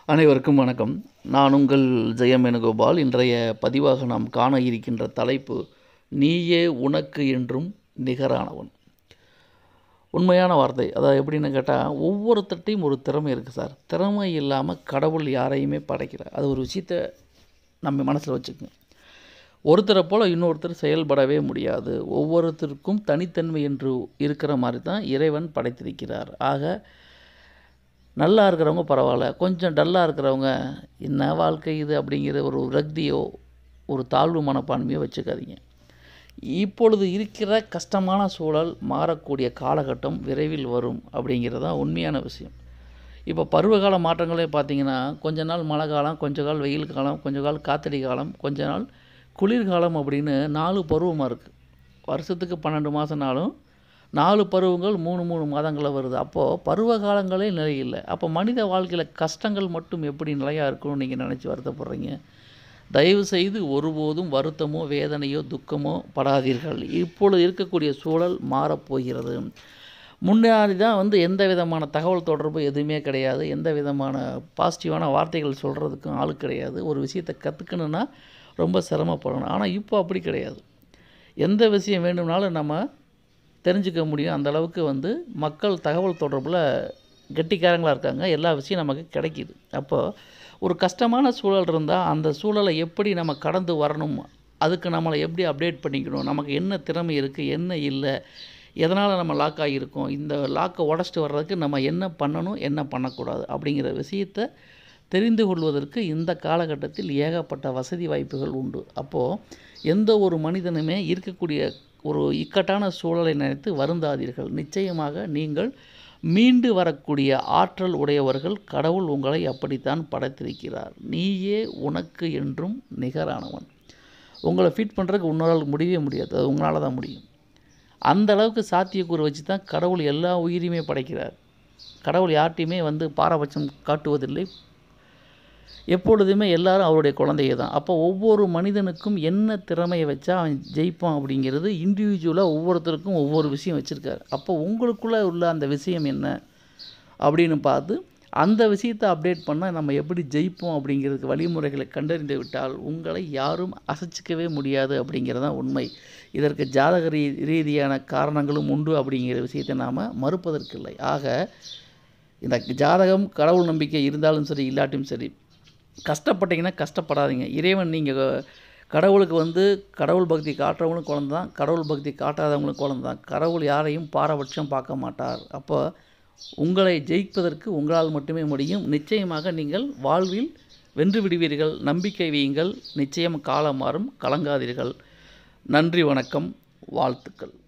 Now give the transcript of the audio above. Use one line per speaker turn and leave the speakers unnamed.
அனைவருக்கும் வணக்கம் நான் உங்கள் ஜெயம் வேணுகோபால் இன்றைய பதிவாக நாம் காண இருக்கின்ற தலைப்பு நீயே உனக்கு என்றும் நிகரானவன் உண்மையான வார்த்தை அதாவது எப்படின்னு கேட்டால் ஒவ்வொருத்தட்டையும் ஒரு திறமை இருக்குது சார் திறமை இல்லாமல் கடவுள் யாரையுமே படைக்கல அது ஒரு விஷயத்தை நம்ம மனசில் வச்சுக்கோங்க ஒருத்தரை போல் இன்னொருத்தர் செயல்படவே முடியாது ஒவ்வொருத்தருக்கும் தனித்தன்மை என்று இருக்கிற மாதிரி தான் இறைவன் படைத்திருக்கிறார் ஆக நல்லா இருக்கிறவங்க பரவாயில்ல கொஞ்சம் டல்லாக இருக்கிறவங்க என்ன வாழ்க்கை இது அப்படிங்கிற ஒரு ரக்தியோ ஒரு தாழ்வு மனப்பான்மையோ வச்சுக்காதீங்க இப்பொழுது இருக்கிற கஷ்டமான சூழல் மாறக்கூடிய காலகட்டம் விரைவில் வரும் அப்படிங்கிறது தான் உண்மையான விஷயம் இப்போ பருவகால மாற்றங்களே பார்த்தீங்கன்னா கொஞ்ச நாள் மழை காலம் கொஞ்ச கால் வெயில் காலம் கொஞ்ச கால் காத்தடி காலம் கொஞ்ச நாள் குளிர்காலம் அப்படின்னு நாலு பருவமாக இருக்குது வருஷத்துக்கு பன்னெண்டு மாதம்னாலும் நாலு பருவங்கள் மூணு மூணு மாதங்களில் வருது அப்போது பருவ காலங்களே நிலையில்லை அப்போ மனித வாழ்க்கையில் கஷ்டங்கள் மட்டும் எப்படி நிலையாக இருக்கணும்னு நீங்கள் நினச்சி வருத்தப்படுறீங்க தயவு செய்து ஒருபோதும் வருத்தமோ வேதனையோ துக்கமோ படாதீர்கள் இப்பொழுது இருக்கக்கூடிய சூழல் மாறப்போகிறது முன்னாடி தான் வந்து எந்த விதமான தகவல் தொடர்பு எதுவுமே கிடையாது எந்த விதமான பாசிட்டிவான வார்த்தைகள் சொல்கிறதுக்கும் ஆள் கிடையாது ஒரு விஷயத்தை கற்றுக்கணுன்னா ரொம்ப சிரமப்படணும் ஆனால் இப்போ அப்படி கிடையாது எந்த விஷயம் வேண்டும்னாலும் நம்ம தெரிஞ்சுக்க முடியும் அந்த அளவுக்கு வந்து மக்கள் தகவல் தொடர்பில் கெட்டிக்காரங்களாக இருக்காங்க எல்லா விஷயம் நமக்கு கிடைக்கிது அப்போது ஒரு கஷ்டமான சூழல் இருந்தால் அந்த சூழலை எப்படி நம்ம கடந்து வரணும் அதுக்கு நம்மளை எப்படி அப்டேட் பண்ணிக்கணும் நமக்கு என்ன திறமை இருக்குது என்ன இல்லை எதனால் நம்ம லாக் ஆகியிருக்கோம் இந்த லாக்கை உடச்சிட்டு வர்றதுக்கு நம்ம என்ன பண்ணணும் என்ன பண்ணக்கூடாது அப்படிங்கிற விஷயத்தை தெரிந்து கொள்வதற்கு இந்த காலகட்டத்தில் ஏகப்பட்ட வசதி வாய்ப்புகள் உண்டு அப்போது எந்த ஒரு மனிதனுமே இருக்கக்கூடிய ஒரு இக்கட்டான சூழலை நினைத்து வருந்தாதீர்கள் நிச்சயமாக நீங்கள் மீண்டு வரக்கூடிய ஆற்றல் உடையவர்கள் கடவுள் உங்களை அப்படித்தான் படைத்திருக்கிறார் நீயே உனக்கு என்றும் நிகரானவன் உங்களை ஃபிட் பண்ணுறதுக்கு உன்னால் முடியவே முடியாது அது உங்களால் தான் முடியும் அந்த அளவுக்கு சாத்தியக்கூறு வச்சு தான் கடவுள் எல்லா உயிரையுமே படைக்கிறார் கடவுள் யார்ட்டையுமே வந்து பாரபட்சம் காட்டுவதில்லை எப்பொழுதுமே எல்லாரும் அவருடைய குழந்தைய தான் அப்போ ஒவ்வொரு மனிதனுக்கும் என்ன திறமையை வச்சா அவன் ஜெயிப்பான் அப்படிங்கிறது இண்டிவிஜுவலாக ஒவ்வொருத்தருக்கும் ஒவ்வொரு விஷயம் வச்சுருக்காரு அப்போ உங்களுக்குள்ளே உள்ள அந்த விஷயம் என்ன அப்படின்னு பார்த்து அந்த விஷயத்தை அப்டேட் பண்ணால் நம்ம எப்படி ஜெயிப்போம் அப்படிங்கிறதுக்கு வழிமுறைகளை கண்டறிந்து விட்டால் உங்களை யாரும் அசைச்சிக்கவே முடியாது அப்படிங்கிறது தான் உண்மை இதற்கு ஜாதக ரீ ரீதியான காரணங்களும் உண்டு அப்படிங்கிற விஷயத்தை நாம் மறுப்பதற்கில்லை ஆக இந்த ஜாதகம் கடவுள் நம்பிக்கை இருந்தாலும் சரி இல்லாட்டியும் சரி கஷ்டப்பட்டீங்கன்னா கஷ்டப்படாதீங்க இறைவன் நீங்கள் கடவுளுக்கு வந்து கடவுள் பக்தி காட்டுறவங்களும் குழந்தை தான் கடவுள் பக்தி காட்டாதவங்களும் குழந்தை தான் கடவுள் யாரையும் பாரபட்சம் பார்க்க மாட்டார் அப்போ உங்களை ஜெயிப்பதற்கு உங்களால் மட்டுமே முடியும் நிச்சயமாக நீங்கள் வாழ்வில் வென்று விடுவீர்கள் நம்பிக்கை வையுங்கள் நிச்சயம் காலம் மாறும் கலங்காதீர்கள் நன்றி வணக்கம் வாழ்த்துக்கள்